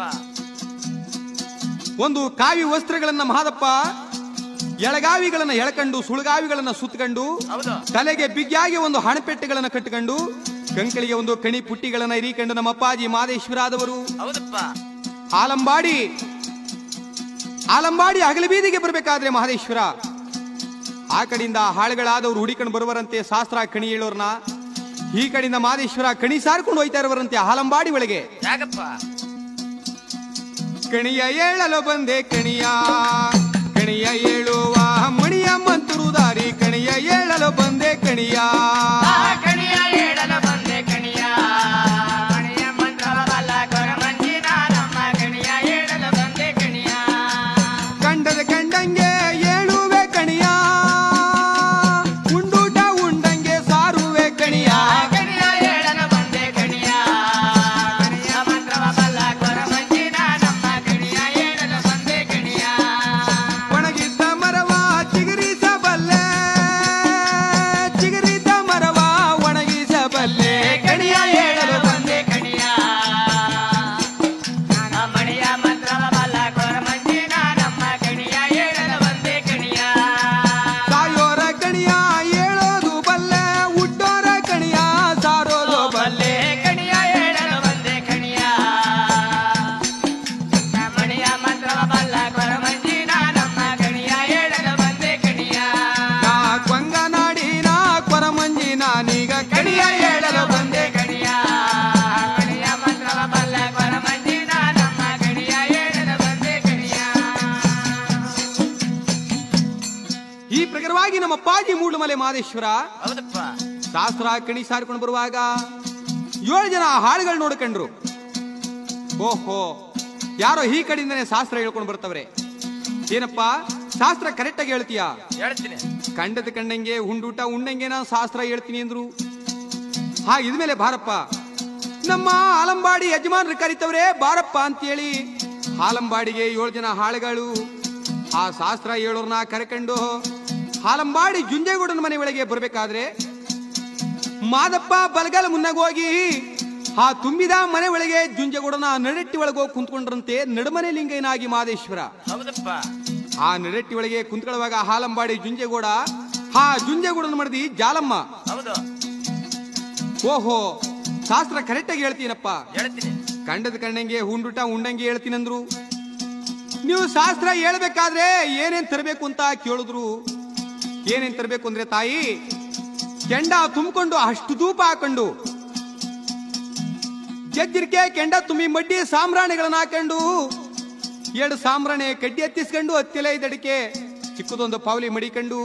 ಒಂದು ಕಾವಿ ವಸ್ತ್ರಗಳನ್ನ ಮಾದಪ್ಪ ಎಳಗಾವಿಗಳನ್ನ ಎಳಕಂಡು ಸುಳುಗಾವಿಗಳನ್ನ ಸುತ್ತಕೊಂಡು ಹೌದು ತಲೆಗೆ ಬಿಗಿಯಾಗಿ ಒಂದು ಹಣಪೆಟ್ಟೆಗಳನ್ನ ಕಟ್ಟಿಕೊಂಡು ಕಂಕಳಿಗೆ ಒಂದು ಕಣಿ ಪುಟ್ಟಿಗಳನ್ನ ಇರಿಕೊಂಡು ನಮ್ಮ ಅಪ್ಪಾಜಿ ಮಾದೇಶ್ವರಾದವರು ಹೌದಪ್ಪ ಆಲಂಬಾಡಿ ಆಲಂಬಾಡಿ ಹಗಲ ಬೀದಿಗೆ ಬರಬೇಕಾದ್ರೆ ಮಹದೇಶ್ವರ ಆ ಕಡೆಯಿಂದ ಹಾಳುಗಳಾದವರು ಹುಡಿಕೊಂಡು ಬರುವರಂತೆ ಶಾಸ್ತ್ರ ಕಣಿ ಹೇಳೋರ್ನ ಈ ಕಡೆಯಿಂದ ಮಾದೇಶ್ವರ ಕಣಿ ಸಾರ್ಕೊಂಡು ಹೋಯ್ತಾ ಇರುವರಂತೆ ಆಲಂಬಾಡಿ ಒಳಗೆ ಯಾಕಪ್ಪ ಕಣಿಯ ಏಳಲು ಬಂದೆ ಕಣಿಯ ಕಣಿಯ ಏಳುವ ಮಣಿಯ ಮಂತರು ದಾರಿ ಕಣಿಯ ಏಳಲು ಬಂದೆ ಕಣಿಯ ಕಣಿಯ ಹೇಳಲು ಬಂದೆ ಕಣಿಯ ಕಣಿಯ ಮಂತ್ರವ ಬಲ್ಲ ಕೊರಮಂಜಿನ ನಮ್ಮ ಕಣಿಯ ಹೇಳಲು ಬಂದೆ ಕಣಿಯ ಕಂಡದ ಕಂಡಂಗೆ ಏಳುವೆ ಕಣಿಯ ಉಂಡೂಟ ಉಂಡಂಗೆ ಸಾರುವೆ ಕಣಿಯ ಕಣಿಯ ಹೇಳಲು ಬಂದೆ ಕಣಿಯ ಕಣಿಯ ಮಂತ್ರವ ಬಲ್ಲ ಕೊರಮಂಜಿನ ನಮ್ಮ ಕಣಿಯ ಹೇಳಲು ಬಂದೆ ಕಣಿಯ ಒಣಗಿದ್ದ ಮರವ ಚಿಗುರಿಸಬಲ್ಲೆ ಚಿಗುರಿದ್ದ ಮರವ ಒಣಗಿಸಬಲ್ಲೆ ಕಣಿಯ ಹೇಳಲು ಬಂದೆ ಕಣಿಯ ನನ್ನ ಮಣಿಯ ಮಂತ್ರವ ಬಲ್ಲ ಕೊರಮಂಜಿನ ನಮ್ಮ ಕಣಿಯ ಹೇಳಲು ಬಂದೆ ಕಣಿಯ ಸಾಯೋರ ಕಣಿಯ ಏಳೋದು ಬಲ್ಲೆ ಹುಟ್ಟೋರ ಕಣಿಯ ಸಾರೋದು ಬಲ್ಲೆ ಬಲ್ಲೆ ಕಣಿಯ ಹೇಳಲು ಬಂದೆ ಕಣಿಯ ಮಣಿಯ ಮಂತ್ರವ ಬಲ್ಲ ಕೊರಮಂಜಿನ ನಮ್ಮ ಕಣಿಯ ಹೇಳಲು ಬಂದೆ ಕಣಿಯ ನಾ ಕೊಂಗ ನಾಡಿನ ಕೊರಮಂಜಿ ನಾನೀಗ ಕಣಿಯ ಹೇಳಲು ಬಂದೆ ಕಣಿಯ ಕಣಿಯ ಮಂತ್ರವ ಬಲ್ಲ ಕೊರಮಂಜಿನ ನಮ್ಮ ಕಣಿಯ ಹೇಳಲು ಬಂದೆ ಕಣಿಯ ಈ ಪ್ರಕಾರವಾಗಿ ನಮ್ಮ ಪಾಜಿ ಮೂಡುಮಲೆ ಮಾದೇಶ್ವರ ಹೌದಪ್ಪ ಶಾಸ್ತ್ರ ಕಣಿ ಸಾರಿಕೊಂಡು ಬರುವಾಗ ಏಳು ಜನ ಹಾಳುಗಳು ನೋಡ್ಕೊಂಡ್ರು ಓಹೋ ಯಾರೋ ಈ ಕಡೆಯಿಂದನೇ ಶಾಸ್ತ್ರ ಹೇಳ್ಕೊಂಡು ಬರ್ತವ್ರೆ ಏನಪ್ಪ ಶಾಸ್ತ್ರ ಕರೆಕ್ಟಾಗಿ ಹೇಳ್ತೀಯಾ ಹೇಳ್ತೀನಿ ಕಂಡದ ಕಂಡಂಗೆ ಉಂಡೂಟ ಉಂಡಂಗೆ ನಾನು ಶಾಸ್ತ್ರ ಹೇಳ್ತೀನಿ ಅಂದ್ರು ಹಾ ಇದ್ಮೇಲೆ ಬಾರಪ್ಪ ನಮ್ಮ ಆಲಂಬಾಡಿ ಯಜಮಾನ್ರು ಕರಿತವ್ರೆ ಬಾರಪ್ಪ ಅಂತೇಳಿ ಹಾಲಂಬಾಡಿಗೆ ಏಳು ಜನ ಹಾಳುಗಳು ಆ ಶಾಸ್ತ್ರ ಹೇಳೋರ್ನ ಕರೆಕೊಂಡು ಹಾಲಂಬಾಡಿ ಜುಂಜೇಗೌಡನ ಮನೆ ಒಳಗೆ ಬರ್ಬೇಕಾದ್ರೆ ಮಾದಪ್ಪ ಬಲಗಾಲ ಮುನ್ನಾಗ ಹೋಗಿ ಆ ತುಂಬಿದ ಮನೆ ಒಳಗೆ ಜುಂಜೇಗೌಡನ ನಡಟ್ಟಿ ಒಳಗೆ ಹೋಗಿ ಕುಂತ್ಕೊಂಡ್ರಂತೆ ನಡುಮನೆ ಲಿಂಗಯ್ಯನಾಗಿ ಮಾದೇಶ್ವರ ಹೌದಪ್ಪ ಆ ನಡಟ್ಟಿ ಒಳಗೆ ಕುಂತ್ಕೊಳ್ಳುವಾಗ ಹಾಲಂಬಾಡಿ ಜುಂಜೇಗೌಡ ಆ ಜುಂಜೇಗೌಡನ ಮಡದಿ ಜಾಲಮ್ಮ ಹೌದು ಓಹೋ ಶಾಸ್ತ್ರ ಕರೆಕ್ಟಾಗಿ ಹೇಳ್ತೀನಪ್ಪ ಹೇಳ್ತೀನಿ ಕಂಡದ ಕಣ್ಣಂಗೆ ಉಂಡುಟ ಉಂಡಂಗೆ ಹೇಳ್ತೀನಂದ್ರು ನೀವು ಶಾಸ್ತ್ರ ಹೇಳ್ಬೇಕಾದ್ರೆ ಏನೇನ್ ತರಬೇಕು ಅಂತ ಕೇಳಿದ್ರು ಏನೇನ್ ತರಬೇಕು ಅಂದ್ರೆ ತಾಯಿ ಕೆಂಡ ತುಂಬಿಕೊಂಡು ಅಷ್ಟು ಧೂಪ ಹಾಕೊಂಡು ಜಜ್ಜಿರಿಕೆ ಕೆಂಡ ತುಂಬಿ ಮಡ್ಡಿ ಸಾಂಬ್ರಾಣಿಗಳನ್ನ ಹಾಕೊಂಡು ಎರಡು ಸಾಂಬ್ರಾಣಿ ಕಡ್ಡಿ ಹತ್ತಿಸ್ಕೊಂಡು ಹತ್ತಿಲೆ ಇದಡಿಕೆ ಚಿಕ್ಕದೊಂದು ಪಾವಲಿ ಮಡಿಕೊಂಡು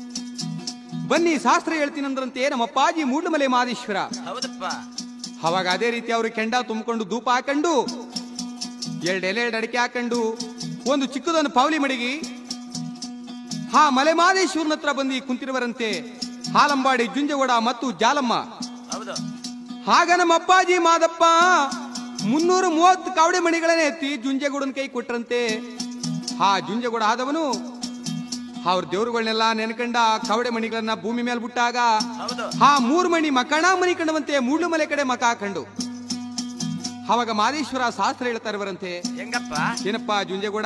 ಬನ್ನಿ ಶಾಸ್ತ್ರ ಹೇಳ್ತೀನಂದ್ರಂತೆ ನಮ್ಮ ಅಪ್ಪಾಜಿ ಮೂಡ್ಲಮಲೆ ಮಾದೇಶ್ವರ ಹೌದಪ್ಪ ಅವಾಗ ಅದೇ ರೀತಿ ಅವರು ಕೆಂಡ ತುಂಬಿಕೊಂಡು ಧೂಪ ಹಾಕೊಂಡು ಎರಡು ಎಲೆ ಎರಡು ಅಡಿಕೆ ಹಾಕೊಂಡು ಒಂದು ಚಿಕ್ಕದೊಂದು ಪಾವಲಿ ಮಡಿಗಿ ಹಾ ಮಲೆಮಾದೇಶ್ವರನ ಹತ್ರ ಬಂದು ಕುಂತಿರುವರಂತೆ ಹಾಲಂಬಾಡಿ ಜುಂಜಗೌಡ ಮತ್ತು ಜಾಲಮ್ಮ ಹೌದು ಆಗ ನಮ್ಮ ಅಪ್ಪಾಜಿ ಮಾದಪ್ಪ ಮುನ್ನೂರು ಮೂವತ್ತು ಕಾವಡೆ ಮಣಿಗಳನ್ನ ಎತ್ತಿ ಜುಂಜೆಗೌಡನ ಕೈ ಕೊಟ್ರಂತೆ ಹಾ ಜುಂಜೆಗೌಡ ಆದವನು ಅವ್ರ ದೇವರುಗಳನ್ನೆಲ್ಲ ನೆನ್ಕಂಡ ಕವಡೆ ಮಣಿಗಳನ್ನ ಭೂಮಿ ಮೇಲೆ ಬಿಟ್ಟಾಗ ಹೌದು ಹಾ ಮೂರು ಮಣಿ ಮಕಣ ಮನಿ ಕಂಡವಂತೆ ಮೂಡ್ಲು ಮಲೆ ಕಡೆ ಮಕ ಹಾಕೊಂಡು ಅವಾಗ ಮಾದೇಶ್ವರ ಶಾಸ್ತ್ರ ಹೇಳ್ತಾ ಇರುವರಂತೆ ಹೆಂಗಪ್ಪ ಏನಪ್ಪ ಜುಂಜೆಗೌಡ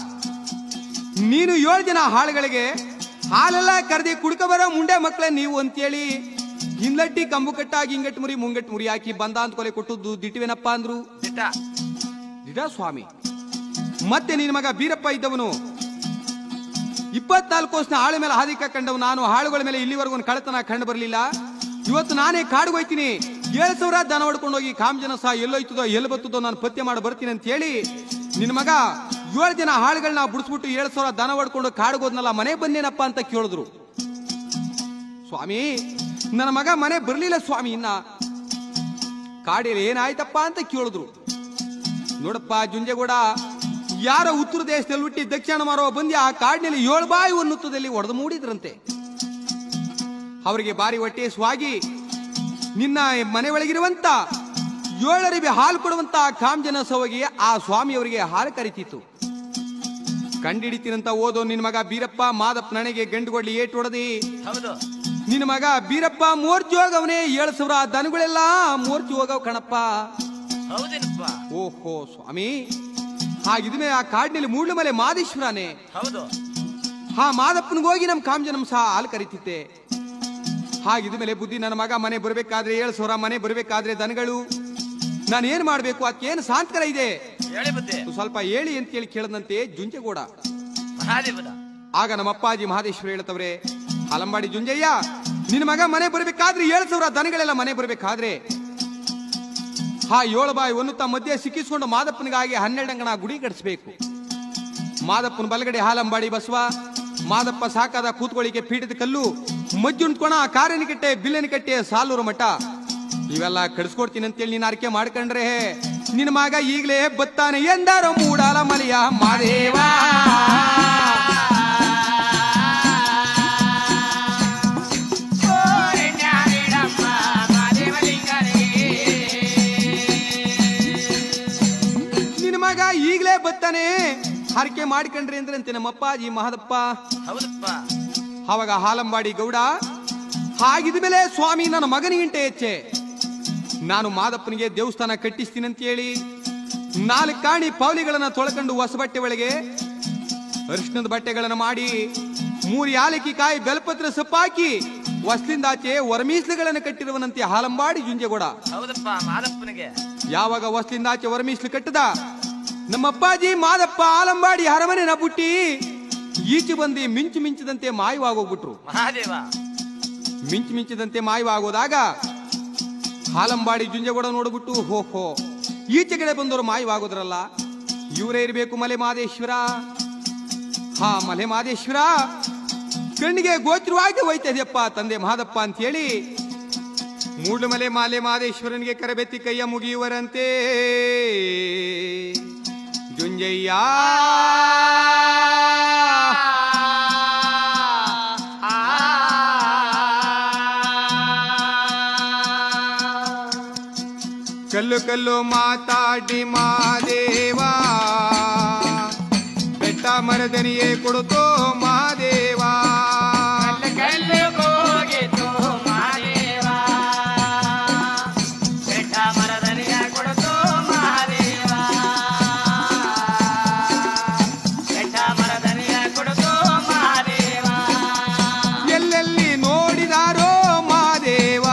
ನೀನು ಏಳು ಜನ ಹಾಳುಗಳಿಗೆ ಹಾಲೆಲ್ಲ ಕರೆದಿ ಕುಡ್ಕ ಬರೋ ಮುಂಡೆ ಮಕ್ಕಳೇ ನೀವು ಅಂತೇಳಿ ಹಿಂದಟ್ಟಿ ಕಂಬು ಕಟ್ಟಾಗಿ ಹಿಂಗಟ್ ಮುರಿ ಮುಂಗಟ್ ಮುರಿ ಹಾಕಿ ಬಂದ ಅಂತ ಕೊಲೆ ಕೊಟ್ಟದ್ದು ದಿಟ್ಟಿವೇನಪ್ಪ ಅಂದ್ರು ದಿಟ್ಟ ದಿಡ ಸ್ವಾಮಿ ಮತ್ತೆ ನಿನ್ನ ಮಗ ಬೀರಪ್ಪ ಇದ್ದವನು ಇಪ್ಪತ್ನಾಲ್ಕು ವರ್ಷನ ಆಳು ಮೇಲೆ ಹಾದಿಕ ಕಂಡವು ನಾನು ಹಾಳುಗಳ ಮೇಲೆ ಇಲ್ಲಿವರೆಗೂ ಒಂದು ಕಳತನ ಕಂಡು ಬರಲಿಲ್ಲ ಇವತ್ತು ನಾನೇ ಕಾಡಿಗೆ ಹೋಯ್ತೀನಿ ಏಳು ಸಾವಿರ ದನ ಹೊಡ್ಕೊಂಡು ಹೋಗಿ ಕಾಮಜನ ಸಹ ಎಲ್ಲೋಯ್ತದೋ ಎಲ್ಲಿ ಬರ್ತದೋ ನಾನು ಪತ್ತೆ ಮಾಡಿ ಬರ್ತೀನಿ ಅಂತ ಹೇಳಿ ನಿನ್ನ ಮಗ ಏಳು ಜನ ಹಾಳುಗಳನ್ನ ಬಿಡಿಸ್ಬಿಟ್ಟು ಏಳು ಸಾವಿರ ದನ ಹೊಡ್ಕೊಂಡು ಕಾಡಿಗೆ ಹೋದ್ನಲ್ಲ ಮನೆ ಬಂದೇನಪ್ಪ ಅಂತ ಕೇಳಿದ್ರು ಸ್ವಾಮಿ ನನ್ನ ಮಗ ಮನೆ ಬರ್ಲಿಲ್ಲ ಸ್ವಾಮಿ ಇನ್ನ ಕಾಡಿಯಲ್ಲಿ ಏನಾಯ್ತಪ್ಪ ಅಂತ ಕೇಳಿದ್ರು ನೋಡಪ್ಪ ಜುಂಜೆಗೌಡ ಯಾರ ಉತ್ತರ ದೇಶದಲ್ಲಿ ಹುಟ್ಟಿ ದಕ್ಷಿಣ ಮಾರೋ ಬಂದಿ ಆ ಕಾಡಿನಲ್ಲಿ ಏಳು ಬಾಯಿ ಒನ್ನುತ್ತದಲ್ಲಿ ಒಡೆದು ಮೂಡಿದ್ರಂತೆ ಅವರಿಗೆ ಬಾರಿ ಹೊಟ್ಟೆ ಸ್ವಾಗಿ ನಿನ್ನ ಮನೆ ಒಳಗಿರುವಂತ ಏಳರಿಬೆ ಹಾಲು ಕೊಡುವಂತ ಕಾಮಜನ ಸವಗಿ ಆ ಸ್ವಾಮಿಯವರಿಗೆ ಹಾಲು ಕರಿತಿತ್ತು ಕಂಡಿಡಿತೀನಂತ ಓದೋ ನಿನ್ನ ಮಗ ಬೀರಪ್ಪ ಮಾದಪ್ಪ ನನಗೆ ಗಂಡುಗೊಡ್ಲಿ ಏಟು ಹೊಡೆದಿ ಹೌದು ನಿನ್ನ ಮಗ ಬೀರಪ್ಪ ಮೂರ್ತಿ ಹೋಗವನೇ ಏಳು ಸಾವಿರ ದನಗಳೆಲ್ಲ ಮೂರ್ತಿ ಹೋಗವ್ ಕಣಪ್ಪ ಹೌದೇನಪ್ಪ ಓಹೋ ಸ್ವಾಮಿ ಹಾಗಿದ್ಮೇ ಆ ಕಾಡಿನಲ್ಲಿ ಮೂಡ್ಲ ಮಲೆ ಮಾದೇಶ್ವರನೇ ಹೌದು ಹಾ ಮಾದಪ್ಪನಿಗೆ ಹೋಗಿ ನಮ್ ಕಾಮಜನಂ ಸಹ ಹಾಲು ಕರಿತಿದ್ದೆ ಹಾಗಿದ ಮೇಲೆ ಬುದ್ಧಿ ನನ್ನ ಮಗ ಮನೆ ಬರ್ಬೇಕಾದ್ರೆ ಏಳು ಸಾವಿರ ಮನೆ ಬರ್ಬೇಕಾದ್ರೆ ದನಗಳು ನಾನು ಏನ್ ಮಾಡ್ಬೇಕು ಅದಕ್ಕೇನು ಸಾಂತ್ಕರ ಇದೆ ಹೇಳಿ ಬುದ್ಧಿ ಸ್ವಲ್ಪ ಹೇಳಿ ಅಂತೇಳಿ ಕೇಳದಂತೆ ಜುಂಜೆಗೌಡ ಮಹಾದೇವದ ಆಗ ನಮ್ಮ ಅಪ್ಪಾಜಿ ಮಹದೇಶ್ವರ ಹೇಳ್ತವ್ರೆ ಹಲಂಬಾಡಿ ಜುಂಜಯ್ಯ ನಿನ್ನ ಮಗ ಮನೆ ಬರ್ಬೇಕಾದ್ರೆ ಏಳು ಸಾವಿರ ದನಗಳೆಲ್ಲ ಮನೆ ಬರ್ಬೇಕಾದ್ರೆ ಹಾ ಏಳು ಬಾಯಿ ಒನ್ನುತ್ತ ಮಧ್ಯೆ ಸಿಕ್ಕಿಸ್ಕೊಂಡು ಮಾದಪ್ಪನಿಗಾಗಿ ಹನ್ನೆರಡು ಅಂಗಣ ಗುಡಿ ಕಟ್ಟಿಸ್ಬೇಕು ಮಾದಪ್ಪನ ಬಲಗಡೆ ಹಾಲಂಬಾಡಿ ಬಸವ ಮಾದಪ್ಪ ಸಾಕಾದ ಕೂತ್ಕೊಳ್ಳಿಕ್ಕೆ ಪೀಠದ ಕಲ್ಲು ಮಜ್ಜುಂಟ್ಕೊಣ ಕಾರಿನ ಕಟ್ಟೆ ಬಿಲ್ಲಿನ ಕಟ್ಟೆ ಸಾಲೂರು ಮಠ ಇವೆಲ್ಲ ಕಡಿಸ್ಕೊಡ್ತೀನಿ ಅಂತೇಳಿ ನೀನು ಅರಿಕೆ ಮಾಡ್ಕೊಂಡ್ರೆ ನಿನ್ನ ಮಗ ಈಗಲೇ ಬತ್ತಾನೆ ಎಂದಾರೋ ಮೂಡಾಲ ಮಲೆಯ ಮಾದೇವ ನಿನ್ನ ಮಗ ಈಗಲೇ ಬತ್ತಾನೆ ಹರಕೆ ಮಾಡ್ಕೊಂಡ್ರಿ ಅಂದ್ರೆ ಅಂತೆ ನಮ್ಮ ಅಪ್ಪಾಜಿ ಮಹದಪ್ಪ ಹೌದಪ್ಪ ಅವಾಗ ಹಾಲಂಬಾಡಿ ಗೌಡ ಹಾಗಿದ ಮೇಲೆ ಸ್ವಾಮಿ ನನ್ನ ಮಗನಿಗಿಂತ ಹೆಚ್ಚೆ ನಾನು ಮಾದಪ್ಪನಿಗೆ ದೇವಸ್ಥಾನ ಕಟ್ಟಿಸ್ತೀನಿ ಅಂತ ಹೇಳಿ ನಾಲ್ಕು ಕಾಣಿ ಪೌಲಿಗಳನ್ನ ತೊಳ್ಕೊಂಡು ಹೊಸ ಬಟ್ಟೆ ಒಳಗೆ ಅರಿಶಿಣದ ಬಟ್ಟೆಗಳನ್ನ ಮಾಡಿ ಮೂರು ಯಾಲಕ್ಕಿ ಕಾಯಿ ಬೆಲ್ಪತ್ರ ಸೊಪ್ಪಾಕಿ ಹೊಸ್ಲಿಂದಾಚೆ ಹೊರಮೀಸ್ಲುಗಳನ್ನ ಕಟ್ಟಿರುವನಂತೆ ಹಾಲಂಬಾಡಿ ಜುಂಜೆಗೌಡ ಹೌದಪ್ಪ ಮಾದಪ್ಪನಿಗೆ ಯಾವಾಗ ಹೊಸ್ಲಿಂದಾಚೆ ಹೊರಮೀಸ್ಲು ಕಟ್ಟದ ನಮ್ಮ ಅಪ್ಪಾಜಿ ಮಾದಪ್ಪ ಆಲಂಬಾಡಿ ಅರಮನೆನ ಬುಟ್ಟಿ ಈಚೆ ಬಂದು ಮಿಂಚು ಮಿಂಚದಂತೆ ಮಾಯವಾಗೋಗ್ಬಿಟ್ರು ಮಹಾದೇವ ಮಿಂಚು ಮಿಂಚದಂತೆ ಮಾಯವಾಗೋದಾಗ ಹಾಲಂಬಾಡಿ ಜುಂಜೆಗೌಡ ನೋಡ್ಬಿಟ್ಟು ಹೋ ಹೋ ಈಚೆ ಕಡೆ ಬಂದವರು ಮಾಯವಾಗೋದ್ರಲ್ಲ ಇವರೇ ಇರಬೇಕು ಮಲೆ ಮಾದೇಶ್ವರ ಹಾ ಮಲೆ ಮಾದೇಶ್ವರ ಕಣ್ಣಿಗೆ ಗೋಚರವಾಗಿ ಹೋಯ್ತಾ ಇದೆಯಪ್ಪ ತಂದೆ ಮಹಾದಪ್ಪ ಅಂತ ಹೇಳಿ ಮೂಡುಮಲೆ ಮಾಲೆ ಮಾದೇಶ್ವರನಿಗೆ ಕರಬೆತ್ತಿ ಕೈಯ ಮುಗಿಯುವರಂತೆ ಜುಂಜಯ್ಯ ಕಲ್ಲು ಕಲ್ಲು ಮಾತಾಡಿ ಮಾದೇವ ಬೆಟ್ಟ ಮರದನಿಯೇ ಕೊಡುತ್ತೋ ಮಾದೇವ ಕಲ್ಲು ಹೋಗಿತು ಮಹಾದೇವ ಬೆಟ್ಟ ಮರದನಿಯ ಕೊಡುತ್ತು ಮಹಾದೇವ ಬೆಟ್ಟ ಮರದನಿಯ ಕೊಡುತ್ತು ಮಹಾದೇವ ಎಲ್ಲೆಲ್ಲಿ ನೋಡಿದಾರೋ ಮಾದೇವ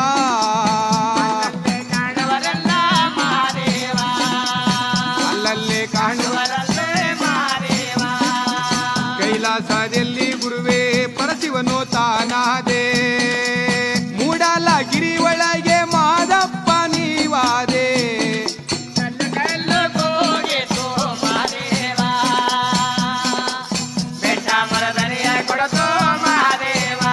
ಕಾಣವರಲ್ಲ ಮಹಾದೇವ ಅಲ್ಲಲ್ಲೇ ಕಾಣುವ ಕಾಣುವರಲ್ಲೇ ಮಹಾದೇವ ಕೈಲಾಸದಲ್ಲಿ ಗುರುವೇ ಪರಶಿವನು ತಾನಾದೆ ಮೂಡಲ ಗಿರಿ ಒಳಗೆ ಮಾದಪ್ಪ ನೀವಾದೆ ಕಲ್ಲು ಕಲ್ಲು ಹೋಗಿತು ಮಹಾದೇವ ಬೆಟ್ಟ ಮರದನಿಯ ಕೊಡುತ್ತು ಮಹಾದೇವ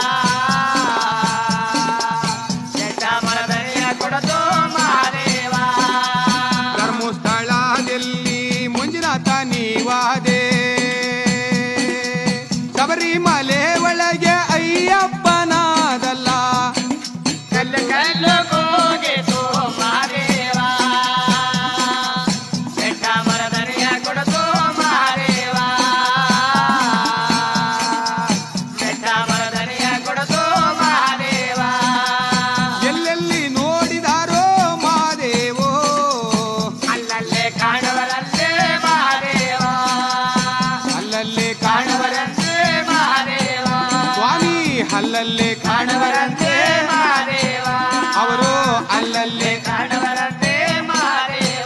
ಬೆಟ್ಟ ಮರದನಿಯ ಕೊಡುತ್ತು ಮಹಾದೇವ ಧರ್ಮಸ್ಥಳದಲ್ಲಿ ಮಂಜುನಾಥ ನೀವಾದೆ ಶಬರಿಮಲೆ ಒಳಗೆ ಅಯ್ಯಪ್ಪನಾದಲ್ಲ ಕಲ್ಲು ಕಲ್ಲು ಹೋಗಿತು ಮಹಾದೇವ ಬೆಟ್ಟ ಮರದನಿಯ ಕೊಡುತ್ತು ಮಹಾದೇವ ಬೆಟ್ಟ ಮರದನಿಯ ಕೊಡುತ್ತು ಮಹಾದೇವ ಎಲ್ಲೆಲ್ಲಿ ನೋಡಿದಾರೋ ಮಾದೇವೋ ಅಲ್ಲಲ್ಲೇ ಕಾಣುವರಲ್ಲೇ ಮಹಾದೇವ ಅಲ್ಲಲ್ಲೇ ಕಾಣುವ ಕಾಣುವರಂತೆ ಮಹಾದೇವ ಸ್ವಾಮಿ ಅಲ್ಲಲ್ಲೇ ಕಾಣುವರ ಕಾಣುವರಂತೆ ಮಹಾದೇವ ಅವರು ಅಲ್ಲಲ್ಲೇ ಕಾಣುವರಂತೆ ಮಹಾದೇವ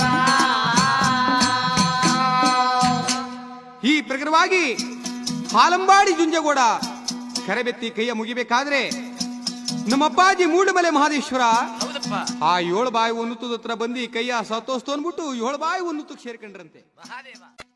ಈ ಪ್ರಕಾರವಾಗಿ ಹಾಲಂಬಾಡಿ ಜುಂಜಗೋಡ ಕರೆಬೆತ್ತಿ ಕೈಯ ಮುಗಿಬೇಕಾದ್ರೆ ನಮ್ಮಪ್ಪಾಜಿ ಮೂಡುಮಲೆ ಮಹದೇಶ್ವರ ಹೌದಪ್ಪ ಆ ಏಳು ಬಾಯಿ ಒಂದುತ್ತದ ಹತ್ರ ಬಂದು ಕೈಯ ಸತ್ತೋಸ್ತು ಅಂದ್ಬಿಟ್ಟು ಏಳು ಬಾಯಿ ಒಂದುತ್ತಕ್ಕೆ ಸೇರ್ಕೊಂಡ್ರಂತೆ ಮಹಾದೇವ